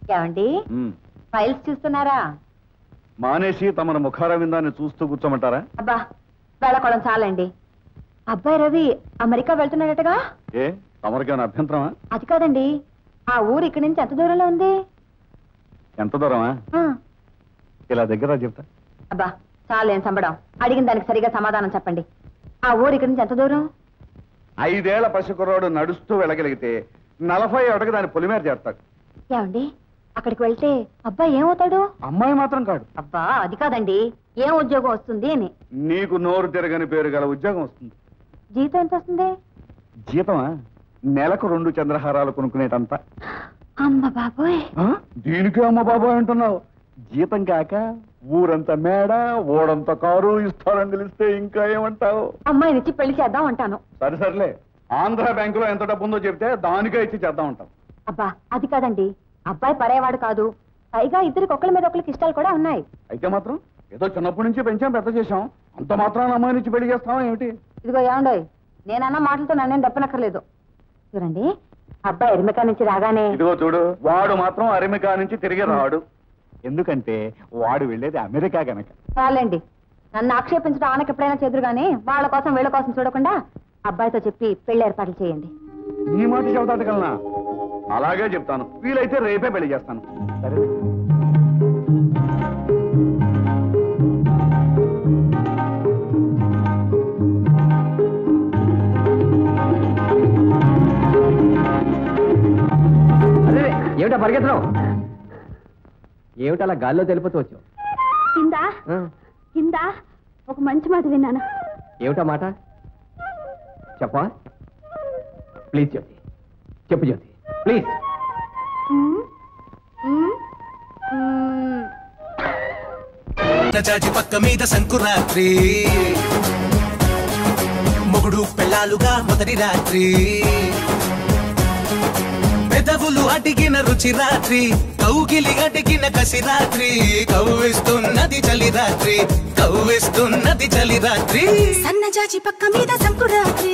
ఏమండి ఉమ్. ఫైల్స్ చూస్తున్నారా మానేసి తమను ముఖార విందాన్ని చూస్తూ కూర్చోమంటారా అబ్బా వెళ్ళకోవడం చాలండి అబ్బాయి రవి అమెరికా వెళ్తున్నాడటగా ఏ తమరికేమైనా అభ్యంతరమా అది కాదండి ఆ ఊరు ఇక్కడి నుంచి ఎంత దూరంలో ఉంది ఎంత దూరమా ఆ, ఇలా దగ్గర చెప్తా అబ్బా చాలేం సంబడం అడిగిన దానికి సరిగా సమాధానం చెప్పండి ఆ ఊరు ఇక్కడి నుంచి ఎంత దూరం ఐదేళ్ల పసికుర్రాడు నడుస్తూ వెళ్ళగలిగితే నలభై ఒకటికి దాని పొలిమేర చేస్తాడు ఏమండి అక్కడికి వెళ్తే అబ్బాయి ఏమవుతాడు అమ్మాయి మాత్రం కాడు అబ్బా అది కాదండి ఏం ఉద్యోగం వస్తుంది అని నీకు నోరు తిరగని పేరు గల ఉద్యోగం వస్తుంది జీతం ఎంత వస్తుంది జీతమా నెలకు రెండు చంద్రహారాలు కొనుక్కునేటంత అమ్మ బాబోయ్ ఆ? దీనికే అమ్మ బాబాయ్ అంటున్నావు జీతం కాక ఊరంతా మేడ ఓడంత కారు ఇస్తారని తెలిస్తే ఇంకా ఏమంటావు అమ్మాయినిచ్చి పెళ్లి చేద్దాం అంటాను సరే సర్లే ఆంధ్ర బ్యాంకులో ఎంత డబ్బు ఉందో చెప్తే దానికే ఇచ్చి చేద్దాం ఉంటాం అబ్బా అది కాదండి అబ్బాయి పడేవాడు కాదు పైగా ఇద్దరికి ఒకళ్ళ మీద ఒకళ్ళకి ఇష్టాలు కూడా ఉన్నాయి అయితే మాత్రం ఏదో చిన్నప్పటి నుంచి పెంచాం పెద్ద చేశాం అంత మాత్రాన అమ్మాయి నుంచి పెళ్లి చేస్తావా ఏమిటి ఇదిగో ఏమండోయ్ నేనన్న మాటలతో నన్నేం దప్పనక్కర్లేదు చూడండి అబ్బాయి ఎరిమికా నుంచి రాగానే ఇదిగో చూడు వాడు మాత్రం అమెరికా నుంచి తిరిగి రాడు ఎందుకంటే వాడు వెళ్ళేది అమెరికా గనక చాలండి నన్ను ఆక్షేపించడం ఆనకి ఎప్పుడైనా చెదురు గానీ వాళ్ళ కోసం వీళ్ళ కోసం చూడకుండా అబ్బాయితో చెప్పి పెళ్లి ఏర్పాట్లు చేయండి ఈ మాట చెబుతాడు కలనా అలాగే చెప్తాను వీలైతే రేపే పెళ్లి చేస్తాను సరే అదే ఏమిటా పరిగెత్తడం ఏమిటి అలా గాల్లో తెలిపోతూ వచ్చావు కింద ఆ, కింద ఒక మంచి మాట విన్నాను ఏమిటా మాట చెప్పా ప్లీజ్ జ్యోతి చెప్పు జ్యోతి ప్లీజ్ చాచి పక్క మీద సంకురాత్రి మొగుడు పెళ్ళాలుగా మొదటి రాత్రి పెదవులు అడిగిన రుచి రాత్రి కౌగిలి అడిగిన కసి రాత్రి కవ్విస్తున్నది చలి రాత్రి కవ్విస్తున్నది చలి రాత్రి సన్నజాజి పక్క మీద సంకురాత్రి